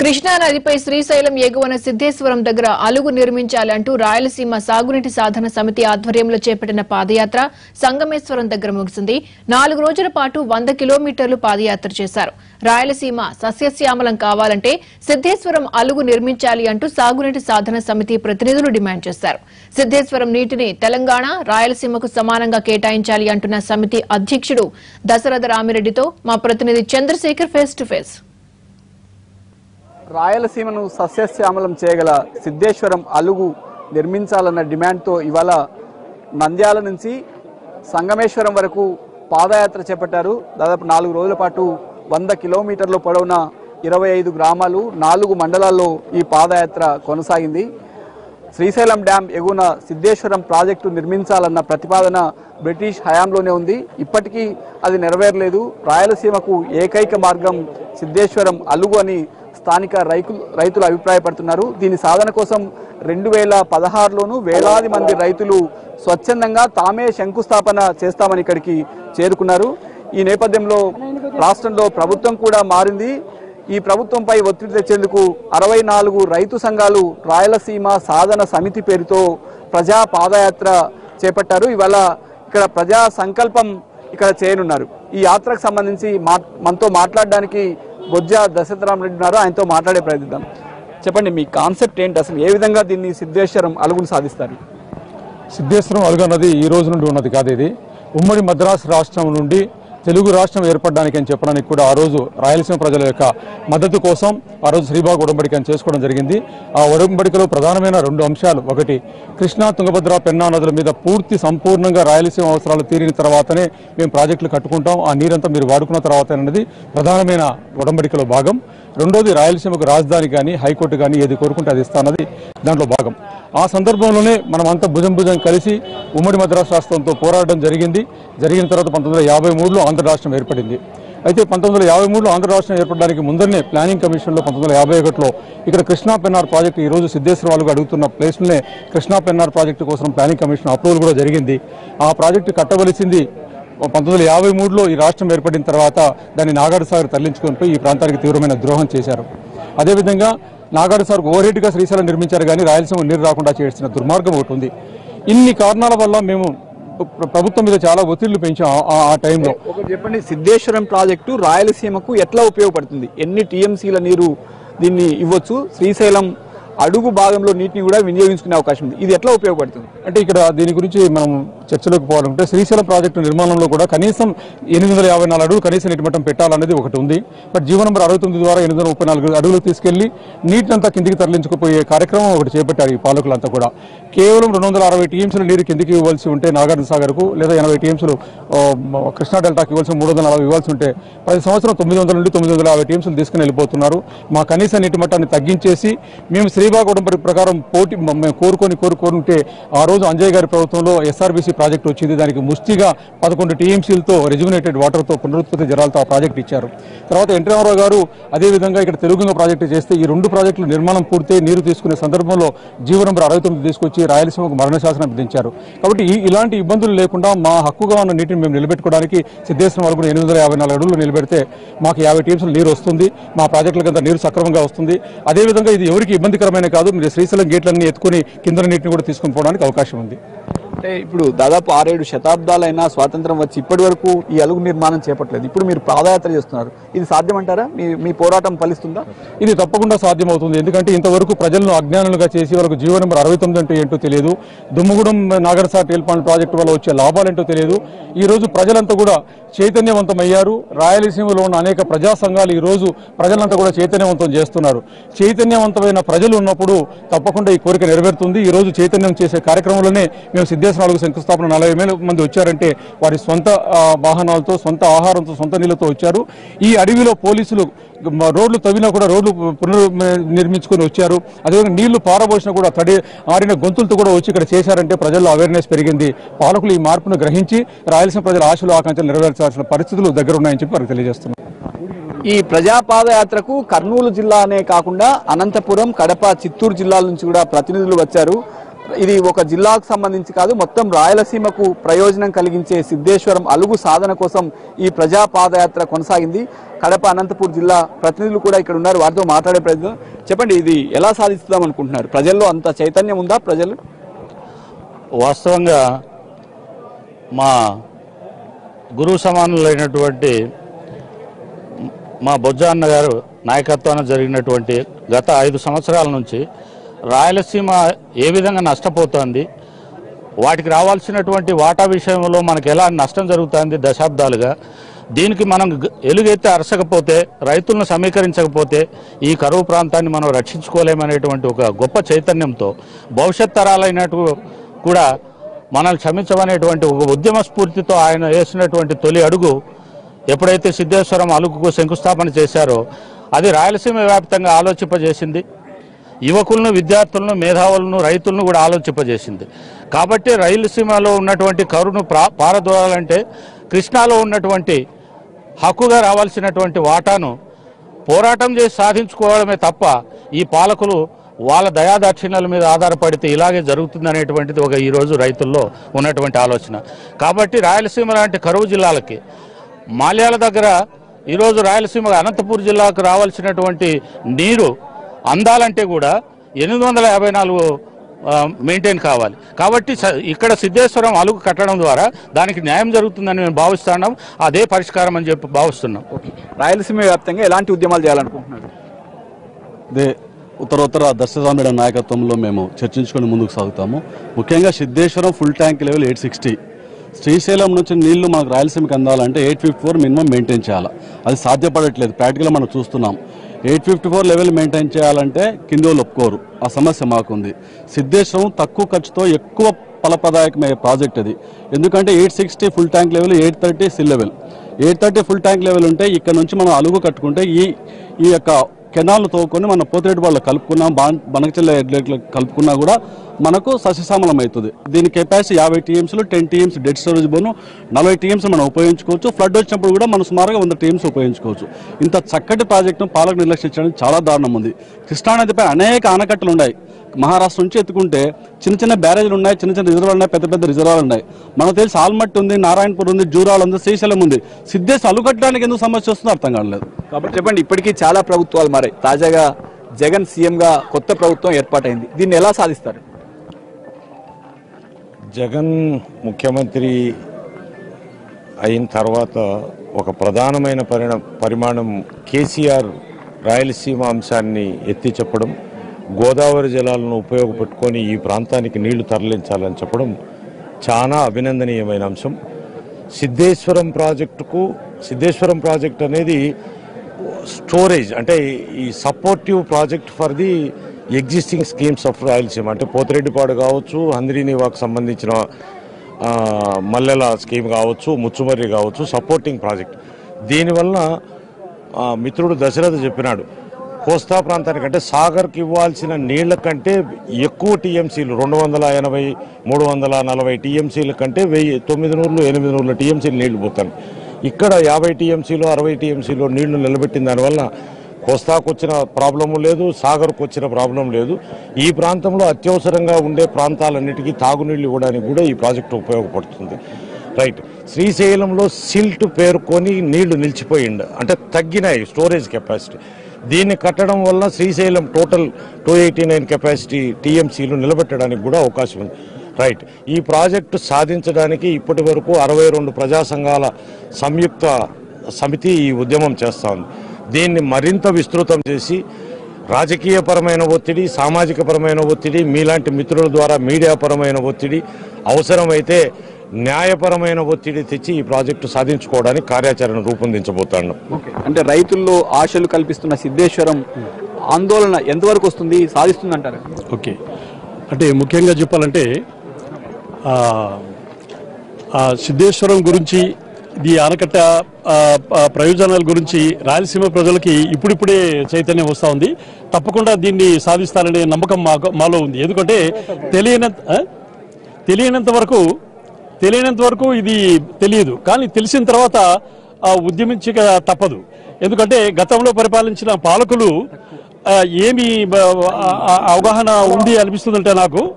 కృష్ణా నదిపై శ్రీశైలం ఎగువన సిద్దేశ్వరం దగ్గర అలుగు నిర్మించాలంటూ రాయలసీమ సాగునీటి సాధన సమితి ఆధ్వర్యంలో చేపట్టిన పాదయాత్ర సంగమేశ్వరం దగ్గర ముగిసింది నాలుగు రోజుల పాటు వంద కిలోమీటర్లు పాదయాత్ర చేశారు రాయలసీమ సస్యశ్యామలం కావాలంటే సిద్దేశ్వరం అలుగు నిర్మించాలి అంటూ సాగునీటి సాధన సమితి ప్రతినిధులు డిమాండ్ చేశారు సిద్దేశ్వరం నీటిని తెలంగాణ రాయలసీమకు సమానంగా కేటాయించాలి అంటున్న సమితి అధ్యక్షుడు దశరథ రామిరెడ్డితో మా ప్రతినిధి చంద్రశేఖర్ ఫేస్ టు ఫేస్ రాయలసీమను సస్యశ్యామలం చేయగల సిద్ధేశ్వరం అలుగు నిర్మించాలన్న డిమాండ్తో ఇవాళ నంద్యాల నుంచి సంగమేశ్వరం వరకు పాదయాత్ర చేపట్టారు దాదాపు నాలుగు రోజుల పాటు వంద కిలోమీటర్ల పొడవున ఇరవై ఐదు గ్రామాలు నాలుగు మండలాల్లో ఈ పాదయాత్ర కొనసాగింది శ్రీశైలం డ్యాం ఎగువన సిద్ధేశ్వరం ప్రాజెక్టు నిర్మించాలన్న ప్రతిపాదన బ్రిటిష్ హయాంలోనే ఉంది ఇప్పటికీ అది నెరవేరలేదు రాయలసీమకు ఏకైక మార్గం సిద్ధేశ్వరం అలుగు అని స్థానిక రైతులు రైతులు అభిప్రాయపడుతున్నారు దీని సాధన కోసం రెండు వేల పదహారులోనూ వేలాది మంది రైతులు స్వచ్ఛందంగా తామే శంకుస్థాపన చేస్తామని ఇక్కడికి చేరుకున్నారు ఈ నేపథ్యంలో రాష్ట్రంలో ప్రభుత్వం కూడా మారింది ఈ ప్రభుత్వంపై ఒత్తిడి తెచ్చేందుకు అరవై నాలుగు రైతు సంఘాలు రాయలసీమ సాధన సమితి పేరుతో ప్రజా పాదయాత్ర చేపట్టారు ఇవాళ ఇక్కడ ప్రజా సంకల్పం ఇక్కడ చేయనున్నారు ఈ యాత్రకు సంబంధించి మా మనతో మాట్లాడడానికి బొజ్జ దశరథరామరెడ్డి ఉన్నారు ఆయనతో మాట్లాడే ప్రయత్నిద్దాం చెప్పండి మీ కాన్సెప్ట్ ఏంటి అసలు ఏ విధంగా దీన్ని సిద్ధేశ్వరం అలుగును సాధిస్తారు సిద్ధేశ్వరం అలుగు అన్నది ఈ రోజు నుండి ఉన్నది కాదు ఇది ఉమ్మడి మద్రాసు రాష్ట్రం నుండి తెలుగు రాష్ట్రం ఏర్పడడానికి అని చెప్పడానికి కూడా ఆ రోజు రాయలసీమ ప్రజల యొక్క మద్దతు కోసం ఆ రోజు శ్రీబాగ్ ఉడంబడిక అని చేసుకోవడం జరిగింది ఆ ఉడంబడికలో ప్రధానమైన రెండు అంశాలు ఒకటి కృష్ణా తుంగభద్ర పెన్నా నదుల మీద పూర్తి సంపూర్ణంగా రాయలసీమ అవసరాలు తీరిన తర్వాతనే మేము ప్రాజెక్టులు కట్టుకుంటాం ఆ నీరంతా మీరు వాడుకున్న తర్వాత అనేది ప్రధానమైన ఉడంబడికలో భాగం రెండోది రాయలసీమకు రాజధాని కానీ హైకోర్టు కానీ ఏది కోరుకుంటే అది ఇస్తానది దాంట్లో భాగం ఆ సందర్భంలోనే మనమంతా భుజం భుజం కలిసి ఉమ్మడి మద్రాసు రాష్ట్రంతో పోరాడడం జరిగింది జరిగిన తర్వాత పంతొమ్మిది వందల యాభై మూడులో ఆంధ్ర రాష్ట్రం ఏర్పడింది అయితే పంతొమ్మిది వందల యాభై మూడులో ఆంధ్ర రాష్ట్రం ఏర్పడడానికి ముందరనే ప్లానింగ్ కమిషన్లో పంతొమ్మిది వందల యాభై ఒకటిలో ఇక్కడ కృష్ణా పెన్నార్ ప్రాజెక్టు ఈ రోజు సిద్ధేశ్వర వాళ్ళకు అడుగుతున్న ప్లేస్లోనే కృష్ణా పెన్నార్ ప్రాజెక్టు కోసం ప్లానింగ్ కమిషన్ అప్రూవల్ కూడా జరిగింది ఆ ప్రాజెక్టు కట్టవలసింది పంతొమ్మిది వందల యాభై మూడులో ఈ రాష్ట్రం ఏర్పడిన తర్వాత దాన్ని నాగార్జు సాగర్ తరలించుకొని పోయి ఈ ప్రాంతానికి తీవ్రమైన ద్రోహం చేశారు అదేవిధంగా నాగార్జు సాగర్ ఓవర్ గా శ్రీశైలం నిర్మించారు కానీ రాయలసీమ నీరు రాకుండా చేసిన దుర్మార్గం ఒకటి ఉంది ఇన్ని కారణాల వల్ల మేము ప్ర- ప్రభుత్వం మీద చాలా ఒత్తిళ్లు పెంచాం ఆ- ఆ- ఆ టైంలో ఒకటి చెప్పండి సిద్ధేశ్వరం ప్రాజెక్టు రాయలసీమకు ఎట్లా ఉపయోగపడుతుంది ఎన్ని టీఎంసీల నీరు దీన్ని ఇవ్వచ్చు శ్రీశైలం అడుగు భాగంలో నీటిని కూడా వినియోగించుకునే అవకాశం ఉంది ఇది ఎట్లా ఉపయోగపడుతుంది అంటే ఇక్కడ దీని గురించి మనం చర్చలోకి పోవాలంటే శ్రీశైలం ప్రాజెక్టు నిర్మాణంలో కూడా కనీసం ఎనిమిది వందల యాభై నాలుగు అడుగులు కనీస నీటి మట్టం పెట్టాలనేది ఒకటి ఉంది బట్ జీవో నంబర్ అరవై తొమ్మిది ద్వారా ఎనిమిది వందల ముప్పై నాలుగు అడుగులకు తీసుకెళ్లి నీటినంతా కిందికి తరలించుకుపోయే కార్యక్రమం ఒకటి చేపట్టారు ఈ పాలకులంతా కూడా కేవలం రెండు వందల అరవై టీఎంసీల నీరు కిందికి ఇవ్వాల్సి ఉంటే నాగార్జున సాగర్కు లేదా ఎనభై టీఎంసీలు ఆ, మ- కృష్ణా డెల్టాకి ఇవ్వాల్సిన మూడు వందల నలభై ఇవ్వాల్సి ఉంటే ప్రతి సంవత్సరం తొమ్మిది వందల నుండి తొమ్మిది వందల యాభై టీఎంసీలు తీసుకుని వెళ్ళిపోతున్నారు మా కనీస నీటి మట్టాన్ని తగ్గించేసి మేము శ్రీబాగ్ ఉడంబడి ప్రకారం పోటీ మ- మేము కోరుకొని కోరుకుంటే ఆ రోజు అంజయ్ గారి ప్రభుత్వంలో ఎస్ఆర్బీసీ ప్రాజెక్ట్ వచ్చింది దానికి ముష్టిగా పదకొండు టీఎంసీలతో రెజ్యుమినేటెడ్ వాటర్తో పునరుత్పత్తి జలాలతో ఆ ప్రాజెక్ట్ ఇచ్చారు తర్వాత ఎన్టీ రామారావు గారు అదేవిధంగా ఇక్కడ తెలుగుంగ ప్రాజెక్టు చేస్తే ఈ రెండు ప్రాజెక్టులు నిర్మాణం పూర్తి నీరు తీసుకునే సందర్భంలో జీవో నంబర్ అరవై తొమ్మిది తీసుకొచ్చి రాయలసీమకు మరణ శాసనం విధించారు కాబట్టి ఈ ఇలాంటి ఇబ్బందులు లేకుండా మా హక్కుగా ఉన్న నీటిని మేము నిలబెట్టుకోవడానికి సిద్ధేశ్వరం వరకు ఎనిమిది వందల యాభై నాలుగు అడుగులు నిలబెడితే మాకు యాభై టీమ్స్లు నీరు వస్తుంది మా ప్రాజెక్టులకు అంతా నీరు సక్రమంగా వస్తుంది అదేవిధంగా ఇది ఎవరికి ఇబ్బందికరమైన కాదు మీరు శ్రీశైలం గేట్లన్నీ ఎత్తుకుని కింద నీటిని కూడా తీసుకుని పోవడానికి అవకాశం ఉంది అంటే ఇప్పుడు దాదాపు ఆరేడు శతాబ్దాలైనా స్వాతంత్రం వచ్చి ఇప్పటి వరకు ఈ అలుగు నిర్మాణం చేపట్టలేదు ఇప్పుడు మీరు పాదయాత్ర చేస్తున్నారు ఇది సాధ్యమంటారా మీ మీ పోరాటం ఫలిస్తుందా ఇది తప్పకుండా సాధ్యమవుతుంది ఎందుకంటే ఇంతవరకు ప్రజలను అజ్ఞానులుగా చేసి వాళ్ళకు జీవో నెంబర్ అరవై తొమ్మిది అంటే ఏంటో తెలియదు దుమ్ముగూడెం నాగరసార్ టేల్పాండ్ ప్రాజెక్టు వల్ల వచ్చే లాభాలేంటో తెలియదు ఈ రోజు ప్రజలంతా కూడా చైతన్యవంతమయ్యారు రాయలసీమలో ఉన్న అనేక ప్రజా సంఘాలు ఈ రోజు ప్రజలంతా కూడా చైతన్యవంతం చేస్తున్నారు చైతన్యవంతమైన ప్రజలు ఉన్నప్పుడు తప్పకుండా ఈ కోరిక నెరవేరుతుంది ఈ రోజు చైతన్యం చేసే కార్యక్రమంలోనే మేము సిద్ధేశ్వరాలకు శంకుస్థాపన నలభై వేల మంది వచ్చారంటే వారి సొంత ఆ, వాహనాలతో సొంత ఆహారంతో సొంత నీళ్ళతో వచ్చారు ఈ అడవిలో పోలీసులు మ- రోడ్లు తవ్వినా కూడా రోడ్లు పునర్ నిర్మించుకొని వచ్చారు అదేవిధంగా నీళ్లు పారబోసినా కూడా తడి ఆడిన గొంతులతో కూడా వచ్చి ఇక్కడ చేశారంటే ప్రజల్లో అవేర్నెస్ పెరిగింది పాలకులు ఈ మార్పును గ్రహించి రాయలసీమ ప్రజల ఆశలు ఆకాంక్షలు నెరవేర్చాల్సిన పరిస్థితులు దగ్గర ఉన్నాయని చెప్పి వారికి తెలియజేస్తున్నాం ఈ ప్రజా పాదయాత్రకు కర్నూలు జిల్లా అనే కాకుండా అనంతపురం కడప చిత్తూరు జిల్లాల నుంచి కూడా ప్రతినిధులు వచ్చారు ఇది ఒక జిల్లాకు సంబంధించి కాదు మొత్తం రాయలసీమకు ప్రయోజనం కలిగించే సిద్ధేశ్వరం అలుగు సాధన కోసం ఈ ప్రజా పాదయాత్ర కొనసాగింది కడప అనంతపూర్ జిల్లా ప్రతినిధులు కూడా ఇక్కడ ఉన్నారు వారితో మాట్లాడే ప్రయత్నం చెప్పండి ఇది ఎలా సాధిస్తాం అనుకుంటున్నారు ప్రజల్లో అంత చైతన్యం ఉందా ప్రజలు వాస్తవంగా మా గురువు సమానులైనటువంటి మా బొజ్జ అన్న గారు నాయకత్వాన జరిగినటువంటి గత ఐదు సంవత్సరాల నుంచి రాయలసీమ ఏ విధంగా నష్టపోతోంది వాటికి రావాల్సినటువంటి వాటా విషయంలో మనకు ఎలా నష్టం జరుగుతుంది దశాబ్దాలుగా దీనికి మనం గ- ఎలుగెత్తి అరసకపోతే రైతులను సమీకరించకపోతే ఈ కరువు ప్రాంతాన్ని మనం రక్షించుకోలేమనేటువంటి ఒక గొప్ప చైతన్యంతో భవిష్యత్ తరాలైనట్టు కూడా మనల్ని క్షమించమనేటువంటి ఒక ఉద్యమ స్ఫూర్తితో ఆయన వేసినటువంటి తొలి అడుగు ఎప్పుడైతే సిద్ధేశ్వరం అలుగుకు శంకుస్థాపన చేశారో అది రాయలసీమ వ్యాప్తంగా ఆలోచింపజేసింది యువకులను విద్యార్థులను మేధావులను రైతులను కూడా ఆలోచింపజేసింది కాబట్టి రాయలసీమలో ఉన్నటువంటి కరును ప్రా పారదోలాలంటే కృష్ణాలో ఉన్నటువంటి హక్కుగా రావాల్సినటువంటి వాటాను పోరాటం చేసి సాధించుకోవడమే తప్ప ఈ పాలకులు వాళ్ళ దయాదాక్షిణ్యాల మీద ఆధారపడితే ఇలాగే జరుగుతుందనేటువంటిది ఒక ఈరోజు రైతుల్లో ఉన్నటువంటి ఆలోచన కాబట్టి రాయలసీమ లాంటి కరువు జిల్లాలకి మాల్యాల దగ్గర ఈరోజు రాయలసీమ అనంతపూర్ జిల్లాకు రావాల్సినటువంటి నీరు అందాలంటే కూడా ఎనిమిది వందల యాభై నాలుగు మెయింటైన్ కావాలి కాబట్టి స- ఇక్కడ సిద్ధేశ్వరం అలుగు కట్టడం ద్వారా దానికి న్యాయం జరుగుతుందని మేము భావిస్తున్నాం అదే పరిష్కారం అని చెప్పి భావిస్తున్నాం రాయలసీమ వ్యాప్తంగా ఎలాంటి ఉద్యమాలు చేయాలనుకుంటున్నారు అదే ఉత్తరోత్తర దర్శరామేడ నాయకత్వంలో మేము చర్చించుకొని ముందుకు సాగుతాము ముఖ్యంగా Siddheswaram full tank level eight sixty Srisailam నుంచి నీళ్లు మనకు రాయలసీమకి అందాలంటే eight fifty four minimum maintain చేయాలి అది సాధ్యపడట్లేదు ప్రాక్టికల్గా మనం చూస్తున్నాం eight fifty four level maintain చేయాలంటే కింది వాళ్ళు ఒప్పుకోరు ఆ సమస్య మాకుంది సిద్ధేశ్వరం తక్కువ ఖర్చుతో ఎక్కువ ఫలప్రదాయకమయ్యే ప్రాజెక్ట్ అది ఎందుకంటే eight sixty full tank level eight thirty sill level eight thirty full tank level ఉంటే ఇక్కడ నుంచి మనం అలుగు కట్టుకుంటే ఈ ఈ యొక్క కెనాల్ను తోకొని మన పోతిరెడ్డి వాళ్ళు కలుపుకున్నాం బాన్ బనకచెల్ల ఎడ్లెట్లు కలుపుకున్నా కూడా మనకు సస్యశ్యామలం అవుతుంది దీని కెపాసిటీ యాభై టీఎంసీలు టెన్ టీఎంసీ డెడ్ స్టోరేజ్ బోను నలభై టీఎంసీ మనం ఉపయోగించుకోవచ్చు ఫ్లడ్ వచ్చినప్పుడు కూడా మనం సుమారుగా వంద టీఎంసీ ఉపయోగించుకోవచ్చు ఇంత చక్కటి ప్రాజెక్టును పాలకు నిర్లక్షించడానికి చాలా దారుణం ఉంది కృష్ణానదిపై అనేక ఆనకట్టలు ఉన్నాయి మహారాష్ట్ర నుంచి ఎత్తుకుంటే చిన్న చిన్న బ్యారేజ్లు ఉన్నాయి చిన్న చిన్న రిజర్వాలు ఉన్నాయి పెద్ద పెద్ద రిజర్వాలు ఉన్నాయి మనకు తెలిసి ఆల్మట్టి ఉంది నారాయణపూర్ ఉంది జూరాలు ఉంది శ్రీశైలం ఉంది సిద్ధేశ్ అలుగట్టడానికి ఎందుకు సమస్య వస్తుందో అర్థం కావట్లేదు కాబట్టి చెప్పండి ఇప్పటికీ చాలా ప్రభుత్వాలు మారాయి తాజాగా జగన్ సీఎంగా కొత్త ప్రభుత్వం ఏర్పాటైంది దీన్ని ఎలా సాధిస్తారు జగన్ ముఖ్యమంత్రి అయిన తర్వాత ఒక ప్రధానమైన పరిణ పరిమాణం కేసీఆర్ రాయలసీమ అంశాన్ని ఎత్తి చెప్పడం గోదావరి జలాలను ఉపయోగపెట్టుకొని ఈ ప్రాంతానికి నీళ్లు తరలించాలని చెప్పడం చాలా అభినందనీయమైన అంశం సిద్ధేశ్వరం ప్రాజెక్టుకు సిద్ధేశ్వరం ప్రాజెక్ట్ అనేది స్టోరేజ్ అంటే ఈ supportive project for the existing schemes of Rayalaseema అంటే పోతిరెడ్డిపాడు కావచ్చు హంద్రీనివాకు సంబంధించిన ఆ, మల్లెల స్కీమ్ కావచ్చు ముచ్చుమర్రి కావచ్చు సపోర్టింగ్ ప్రాజెక్ట్ దీనివల్ల ఆ, మిత్రుడు దశరథ చెప్పినాడు కోస్తా ప్రాంతానికి అంటే సాగర్కి ఇవ్వాల్సిన నీళ్ల కంటే ఎక్కువ టీఎంసీలు రెండు వందల ఎనభై మూడు వందల నలభై టీఎంసీల కంటే వెయ్యి తొమ్మిది నూరులు ఎనిమిది నూరుల టీఎంసీలు నీళ్లు పోతాయి ఇక్కడ యాభై టీఎంసీలు అరవై టీఎంసీలు నీళ్లు నిలబెట్టిన దానివల్ల కోస్తాకు వచ్చిన ప్రాబ్లము లేదు సాగర్కు వచ్చిన ప్రాబ్లం లేదు ఈ ప్రాంతంలో అత్యవసరంగా ఉండే ప్రాంతాలన్నిటికీ తాగునీళ్లు ఇవ్వడానికి కూడా ఈ ప్రాజెక్టు ఉపయోగపడుతుంది రైట్ శ్రీశైలంలో సిల్ట్ పేర్కొని నీళ్లు నిలిచిపోయిండు అంటే తగ్గినాయి స్టోరేజ్ కెపాసిటీ దీన్ని కట్టడం వల్ల Srisailam total two eighty nine capacity టీఎంసీలు నిలబెట్టడానికి కూడా అవకాశం ఉంది రైట్ ఈ ప్రాజెక్టు సాధించడానికి ఇప్పటి వరకు అరవై రెండు ప్రజా సంఘాల సంయుక్త సమితి ఈ ఉద్యమం చేస్తా ఉంది దీన్ని మరింత విస్తృతం చేసి రాజకీయపరమైన ఒత్తిడి సామాజికపరమైన ఒత్తిడి మీలాంటి మిత్రుల ద్వారా మీడియాపరమైన ఒత్తిడి అవసరమైతే న్యాయపరమైన ఒత్తిడి తెచ్చి ఈ ప్రాజెక్టు సాధించుకోవడానికి కార్యాచరణ రూపొందించబోతున్నాం అంటే రైతుల్లో ఆశలు కల్పిస్తున్న సిద్ధేశ్వరం ఆందోళన ఎంతవరకు వస్తుంది సాధిస్తుంది అంటారు ఓకే అంటే ముఖ్యంగా చెప్పాలంటే ఆ, ఆ సిద్ధేశ్వరం గురించి ఈ ఆనకట్ట ఆ, ఆ, ప్రయోజనాల గురించి రాయలసీమ ప్రజలకి ఇప్పుడిప్పుడే చైతన్యం వస్తూ ఉంది తప్పకుండా దీన్ని సాధిస్తారనే నమ్మకం మాకు మాలో ఉంది ఎందుకంటే తెలియనంత ఆ? తెలియనంత వరకు తెలియనంత వరకు ఇది తెలియదు కానీ తెలిసిన తర్వాత ఆ, ఉద్యమించక తప్పదు ఎందుకంటే గతంలో పరిపాలించిన పాలకులు ఆ, ఏమి బ- ఆ- ఆ- అవగాహన ఉంది అనిపిస్తుందంటే నాకు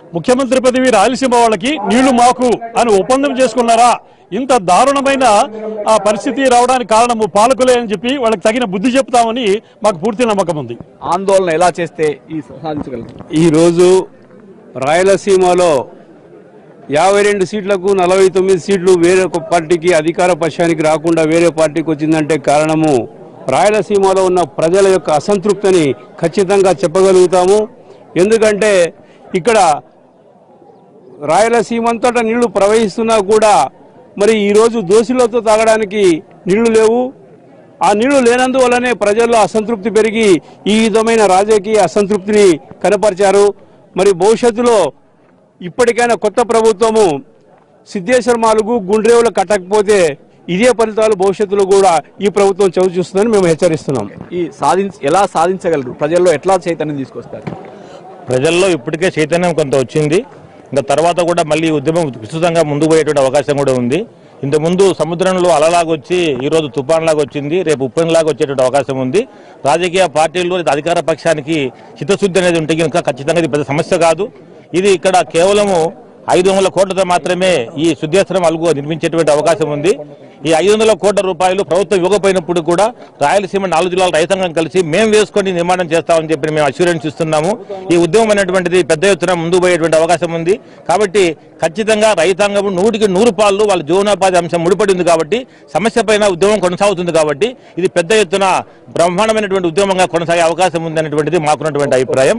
ముఖ్యమంత్రి పదవి రాయలసీమ వాళ్ళకి నీళ్లు మాకు అని ఒప్పందం చేసుకున్నారా ఇంత దారుణమైన ఆ పరిస్థితి రావడానికి కారణము పాలకులే అని చెప్పి వాళ్ళకి తగిన బుద్ధి చెప్తామని మాకు పూర్తి నమ్మకం ఉంది ఆందోళన ఎలా చేస్తే ఈ సాధించగలరు ఈరోజు రాయలసీమలో యాభై రెండు సీట్లకు నలభై తొమ్మిది సీట్లు వేరే ఒక పార్టీకి అధికార పక్షానికి రాకుండా వేరే పార్టీకి వచ్చిందంటే కారణము రాయలసీమలో ఉన్న ప్రజల యొక్క అసంతృప్తిని ఖచ్చితంగా చెప్పగలుగుతాము ఎందుకంటే ఇక్కడ రాయలసీమ అంతటా నీళ్లు ప్రవహిస్తున్నా కూడా మరి ఈరోజు దోషులతో తాగడానికి నీళ్లు లేవు ఆ నీళ్లు లేనందువల్లనే ప్రజల్లో అసంతృప్తి పెరిగి ఈ విధమైన రాజకీయ అసంతృప్తిని కనపరిచారు మరి భవిష్యత్తులో ఇప్పటికైనా కొత్త ప్రభుత్వము సిద్ధేశ్వర మాలుగు గుండ్రేవులు కట్టకపోతే ఇదే ఫలితాలు భవిష్యత్తులో కూడా ఈ ప్రభుత్వం చవి చూస్తుందని మేము హెచ్చరిస్తున్నాం ఈ సాధించ ఎలా సాధించగలరు ప్రజల్లో ఎట్లా చైతన్యం తీసుకొస్తారు ప్రజల్లో ఇప్పటికే చైతన్యం కొంత వచ్చింది ఇంకా తర్వాత కూడా మళ్ళీ ఈ ఉద్యమం విస్తృతంగా ముందుకు పోయేటువంటి అవకాశం కూడా ఉంది ఇంతకుముందు సముద్రంలో అలలాగొచ్చి ఈరోజు తుఫాన్లాగా వచ్చింది రేపు ఉప్పన్లాగా వచ్చేటువంటి అవకాశం ఉంది రాజకీయ పార్టీల్లో ఇది అధికార పక్షానికి చిత్తశుద్ధి అనేది ఉంటే కనుక ఖచ్చితంగా ఇది పెద్ద సమస్య కాదు ఇది ఇక్కడ కేవలము ఐదు వందల కోట్లతో మాత్రమే ఈ శుద్ధేశ్వరం అలుగు నిర్మించేటువంటి అవకాశం ఉంది ఈ ఐదు వందల కోట్ల రూపాయలు ప్రభుత్వం ఇవ్వకపోయినప్పుడు కూడా రాయలసీమ నాలుగు జిల్లాల రైతాంగం కలిసి మేము వేసుకొని నిర్మాణం చేస్తామని చెప్పి మేము అష్యూరెన్స్ ఇస్తున్నాము ఈ ఉద్యమం అనేటువంటిది పెద్ద ఎత్తున ముందుకు పోయేటువంటి అవకాశం ఉంది కాబట్టి ఖచ్చితంగా రైతాంగం నూటికి నూరు పాళ్ళు వాళ్ళ జీవనోపాధి అంశం ముడిపడి ఉంది కాబట్టి సమస్య పైన ఉద్యమం కొనసాగుతుంది కాబట్టి ఇది పెద్ద ఎత్తున బ్రహ్మాండమైనటువంటి ఉద్యమంగా కొనసాగే అవకాశం ఉంది అనేటువంటిది మాకున్నటువంటి అభిప్రాయం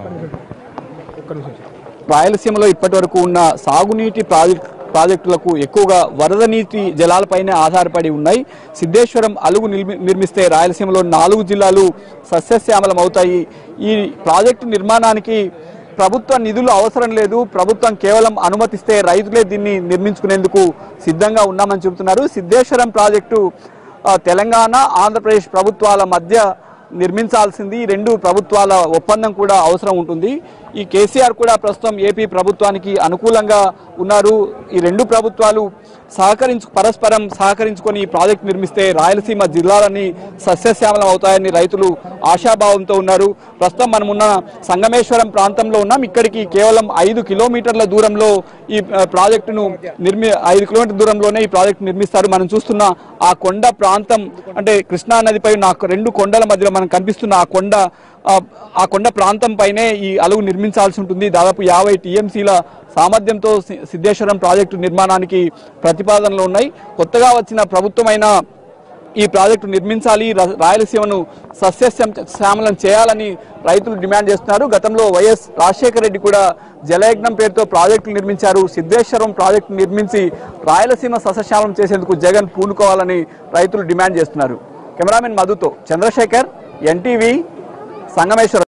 రాయలసీమలో ఇప్పటి వరకు ఉన్న సాగునీటి ప్రాజెక్ట్ ప్రాజెక్టులకు ఎక్కువగా వరద నీటి జలాలపైనే ఆధారపడి ఉన్నాయి సిద్ధేశ్వరం అలుగు నిర్మి- నిర్మిస్తే రాయలసీమలో నాలుగు జిల్లాలు సస్యశ్యామలం అవుతాయి ఈ ప్రాజెక్టు నిర్మాణానికి ప్రభుత్వ నిధులు అవసరం లేదు ప్రభుత్వం కేవలం అనుమతిస్తే రైతులే దీన్ని నిర్మించుకునేందుకు సిద్ధంగా ఉన్నామని చెబుతున్నారు సిద్ధేశ్వరం ప్రాజెక్టు ఆ, తెలంగాణ ఆంధ్రప్రదేశ్ ప్రభుత్వాల మధ్య నిర్మించాల్సింది ఈ రెండు ప్రభుత్వాల ఒప్పందం కూడా అవసరం ఉంటుంది ఈ కేసీఆర్ కూడా ప్రస్తుతం ఏపీ ప్రభుత్వానికి అనుకూలంగా ఉన్నారు ఈ రెండు ప్రభుత్వాలు సహకరించు పరస్పరం సహకరించుకొని ఈ ప్రాజెక్ట్ నిర్మిస్తే రాయలసీమ జిల్లాలన్నీ సస్యశ్యామలం అవుతాయని రైతులు ఆశాభావంతో ఉన్నారు ప్రస్తుతం మనం ఉన్న సంగమేశ్వరం ప్రాంతంలో ఉన్నాం ఇక్కడికి కేవలం ఐదు కిలోమీటర్ల దూరంలో ఈ ఆ, ప్రాజెక్టును నిర్మి ఐదు కిలోమీటర్ల దూరంలోనే ఈ ప్రాజెక్టు నిర్మిస్తారు మనం చూస్తున్న ఆ కొండ ప్రాంతం అంటే కృష్ణా నదిపై ఉన్న ఆ రెండు కొండల మధ్యలో మనం కనిపిస్తున్న ఆ కొండ ఆ, ఆ కొండ ప్రాంతం పైనే ఈ అలుగు నిర్మించాల్సి ఉంటుంది దాదాపు యాభై టీఎంసీల సామర్థ్యంతో సి- సిద్ధేశ్వరం ప్రాజెక్టు నిర్మాణానికి ప్రతిపాదనలు ఉన్నాయి కొత్తగా వచ్చిన ప్రభుత్వమైన ఈ ప్రాజెక్టు నిర్మించాలి ర- రాయలసీమను సస్యశ్యామ శ్యామలం చేయాలని రైతులు డిమాండ్ చేస్తున్నారు గతంలో వైఎస్ రాజశేఖర రెడ్డి కూడా జలయజ్ఞం పేరుతో ప్రాజెక్టులు నిర్మించారు సిద్ధేశ్వరం ప్రాజెక్టు నిర్మించి రాయలసీమ సస్యశ్యామలం చేసేందుకు జగన్ పూనుకోవాలని రైతులు డిమాండ్ చేస్తున్నారు కెమెరామెన్ మధుతో చంద్రశేఖర్ ఎన్టీవీ సంగమేశ్వరం